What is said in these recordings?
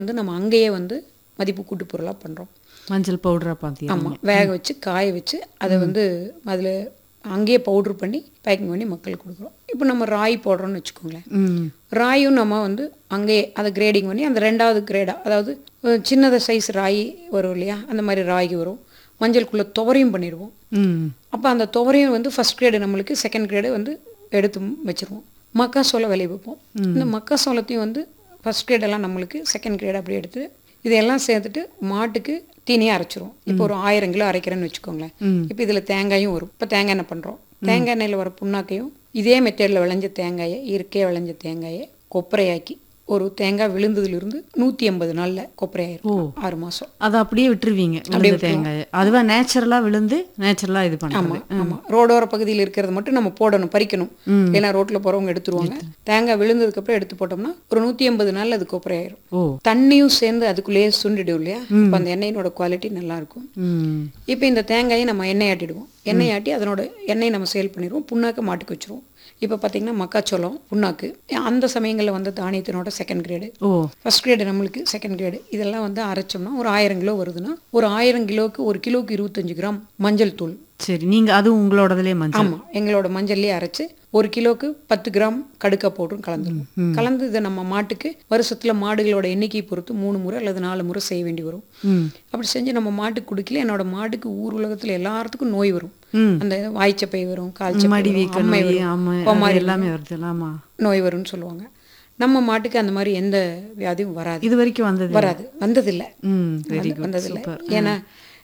வந்து நம்ம அங்கேயே வந்து மதிப்பு கூட்டு பொருளாக பண்ணுறோம் மஞ்சள் பவுடரா பாத்தியா ஆமாம் வேக வச்சு காய வச்சு அதை வந்து அதில் அங்கேயே பவுட்ரு பண்ணி பேக்கிங் பண்ணி மக்களுக்கு கொடுக்குறோம் இப்போ நம்ம ராய் போடுறோம்னு வச்சுக்கோங்களேன் ம் ராயும் நம்ம வந்து அங்கேயே அதை கிரேடிங் பண்ணி அந்த ரெண்டாவது கிரேடாக அதாவது சின்னத சைஸ் ராய் வரும் இல்லையா அந்த மாதிரி ராகி வரும் மஞ்சளுக்குள்ளே துவரையும் பண்ணிடுவோம் ம் அப்போ அந்த துவரையும் வந்து ஃபர்ஸ்ட் கிரேடு நம்மளுக்கு செகண்ட் கிரேடு வந்து எடுத்து வச்சுருவோம் மக்காசோளம் விளைய வைப்போம் இந்த மக்காசோளத்தையும் வந்து ஃபர்ஸ்ட் கிரேடெல்லாம் நம்மளுக்கு செகண்ட் கிரேட் அப்படி எடுத்து இதையெல்லாம் சேர்த்துட்டு மாட்டுக்கு தீனியாக அரைச்சிரும் இப்போ ஒரு ஆயிரம் கிலோ அரைக்கிறேன்னு வச்சுக்கோங்களேன் இப்போ இதில் தேங்காயும் வரும் இப்போ தேங்காய் எண்ணெய் பண்ணுறோம் தேங்காய் எண்ணெயில் வர புண்ணாக்கையும் இதே மெத்தேடில் விளைஞ்ச தேங்காயை இயற்கையாக விளைஞ்ச தேங்காயை கொப்பரையாக்கி ஒரு தேங்காய் விழுந்ததுலேருந்து நூற்றி எண்பது நாளில் கொப்பரையாயிரும் ஆறு மாதம் அதை அப்படியே விட்டுருவீங்க விழுந்த தேங்காயை அதுவா நேச்சுரலா விழுந்து நேச்சுரலா இது பண்ணுறது ஆமாம் ஆமாம் ரோடோர பகுதியில் இருக்கிறது மட்டும் நம்ம போடணும் பறிக்கணும் ஏன்னா ரோட்டில் போகிறவங்க எடுத்துருவாங்க தேங்காய் விழுந்ததுக்கப்புறம் எடுத்து போட்டோம்னா ஒரு நூற்றி எண்பது நாள் அது கொப்பரையாயிரும் ஓ தண்ணியும் சேர்ந்து அதுக்குள்ளேயே சுண்டிடும் இல்லையா அப்போ அந்த எண்ணெயினோட குவாலிட்டி நல்லா இருக்கும் ம் இப்போ இந்த தேங்காயை நம்ம எண்ணெய் ஆட்டிடுவோம் எண்ணெய் ஆட்டி அதனோட எண்ணெயை நம்ம சேல் பண்ணிடுவோம் புண்ணாக்க மாட்டுக்கு வச்சிருவோம் இப்போ பார்த்தீங்கன்னா மக்காச்சோளம் புண்ணாக்கு அந்த சமயங்களில் வந்து தானியத்தினோட செகண்ட் கிரேடு ஓ ஃபர்ஸ்ட் கிரேடு நம்மளுக்கு செகண்ட் கிரேடு இதெல்லாம் வந்து அரைச்சோம்னா ஒரு ஆயிரம் கிலோ வருதுன்னா ஒரு ஆயிரம் கிலோவுக்கு ஒரு கிலோவுக்கு இருபத்தஞ்சு கிராம் மஞ்சள் தூள் சரி நீங்க அது உங்களோடதுலயே மஞ்சள் ஆமாம் எங்களோட மஞ்சள்லேயே அரைச்சு ஒரு கிலோவுக்கு பத்து கிராம் கடுக்கா பவுடரும் கலந்துருவோம் கலந்து இதை நம்ம மாட்டுக்கு வருஷத்தில் மாடுகளோட எண்ணிக்கையை பொறுத்து மூணு முறை அல்லது நாலு முறை செய்ய வேண்டி வரும் ம் அப்படி செஞ்சு நம்ம மாட்டுக்கு குடிக்கல என்னோட மாட்டுக்கு ஊர் உலகத்தில் எல்லாத்துக்கும் நோய் வரும் ம் அந்த வாய்ச்சப்பை வரும் கால்ச்சப்பை மடி வரும், வீக்க அம்மை நோய் வரும் ஆமா கோமாரி அது எல்லாமே வருது ஆமா நோய் வரும்னு சொல்லுவாங்க நம்ம மாட்டுக்கு அந்த மாதிரி எந்த வியாதியும் வராது இது வரைக்கும் வந்தது வராது வந்ததில்லை ம் வெரி வந்து- குட் வந்ததில்லை சூப்பர் ஏன்னா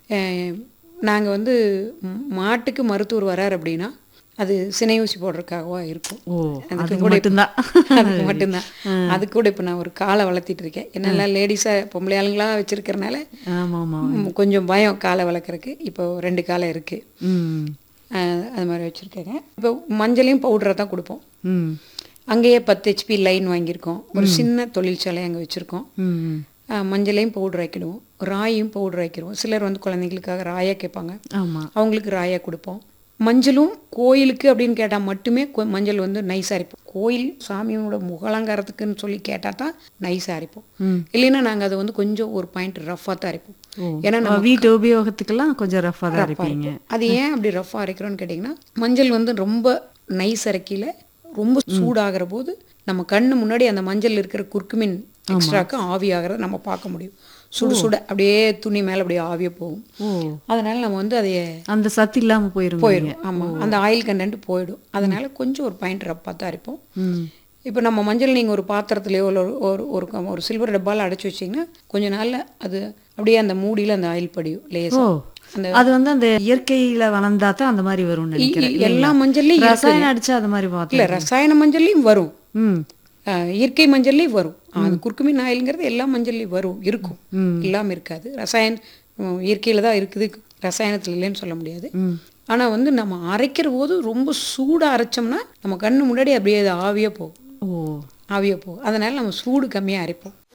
நாங்கள் வந்து ம், மாட்டுக்கு மருத்துவர் வரார் அப்படின்னா அது சினை ஊசி போடுறதுக்காகவா இருக்கும் ஓ அதுக்கு அதுக்கு கூட மட்டும்தான் அதுக்கு மட்டும்தான் அது கூட இப்போ நான் ஒரு காலை வளர்த்திட்டு இருக்கேன் என்னெல்லாம் லேடிஸாக பொம்பளை ஆளுங்களா வச்சிருக்கறனால ஆமா ஆமா ம், கொஞ்சம் பயம் காலை வளர்க்குறதுக்கு இப்போ ரெண்டு காலை இருக்குது ம் அது மாதிரி வச்சுருக்கேங்க இப்போ மஞ்சளையும் பவுடரை தான் கொடுப்போம் ம் அங்கேயே பத்து ஹெச்பி லைன் வாங்கியிருக்கோம் ஒரு சின்ன தொழிற்சாலை அங்கே வச்சுருக்கோம் ம் ஆஹ் மஞ்சளையும் பவுடர் ஆக்கிடுவோம் ராயும் பவுடர் ஆக்கிடுவோம் சிலர் வந்து குழந்தைங்களுக்காக ராயா கேட்பாங்க ஆமா அவங்களுக்கு ராயா கொடுப்போம் மஞ்சளும் கோயிலுக்கு அப்படின்னு கேட்டால் மட்டுமே கொ- மஞ்சள் வந்து நைஸாக அரைப்போம் கோயில் சாமியோட முகலங்காரத்துக்குன்னு சொல்லி கேட்டால் தான் நைஸாக அரைப்போம் ம். இல்லைன்னா நாங்கள் அதை வந்து கொஞ்சம் ஒரு பாயிண்ட் ரஃபாக தான் அரைப்போம் ஓ ஏன்னா அப்ப வீட்டு உபயோகத்துக்கெல்லாம் கொஞ்சம் ரஃபா தான் இருப்பீங்க அது ஏன் அப்படி ரஃபாக அரைக்கிறோன்னு கேட்டிங்கன்னா மஞ்சள் வந்து ரொம்ப நைஸ் அரைக்கல ரொம்ப சூடாகிற போது நம்ம கண்ணு முன்னாடி அந்த மஞ்சள் இருக்கிற குறுக்குமின் எக்ஸ்ட்ராக்கு ஆவி ஆகிறத நம்ம பார்க்க முடியும் சுடு சுட அப்படியே துணி மேலே அப்படியே ஆவியே போகும் ஓ அதனால நம்ம வந்து அதைய அந்த சத்து இல்லாம போயிருங்க போயிடும் ஆமாம் அந்த ஆயில் கண்டென்ட் போயிடும் அதனால கொஞ்சம் ஒரு பாயிண்ட் ரப்பாக தான் அரைப்போம் ம் இப்போ நம்ம மஞ்சள் நீங்கள் ஒரு பாத்திரத்துலையோ இல்லை ஒரு ஒரு ஒரு க- ஒரு சில்வர் டப்பாவில் அடைச்சி வச்சிங்கன்னா கொஞ்ச நாள்ல அது அப்படியே அந்த மூடியில் அந்த ஆயில் படியும் ஓ லேசாக அந்த அது வந்து அந்த இயற்கையில வளர்ந்தா தான் அந்த மாதிரி வரும்னு நினைக்கிறேன் இ- எல்லா மஞ்சள்லையும் இருக்குங்க. ரசாயனம் அடிச்சா அது மாதிரி இல்லை பார்த்தேன் ரசாயன மஞ்சள்லையும் வரும் ம் அஹ், இயற்கை மஞ்சள்லையும் வரும் அது குறுக்குமீன் ஆயில்ங்கிறது எல்லா மஞ்சள்லையும் வரும் இருக்கும் இல்லாமல் இருக்காது ரசாயன உம், இயற்கையில தான் இருக்குது ரசாயனத்தில் இல்லைன்னு சொல்ல முடியாது ம் ஆனால் வந்து நம்ம அரைக்கிற போது ரொம்ப சூடாக அரைச்சோம்னா நம்ம கண்ணு முன்னாடி அப்படியே அது ஆவியாக போகும் ஓ ஆவியாக போகும் அதனால நம்ம சூடு கம்மியாக அரைப்போம்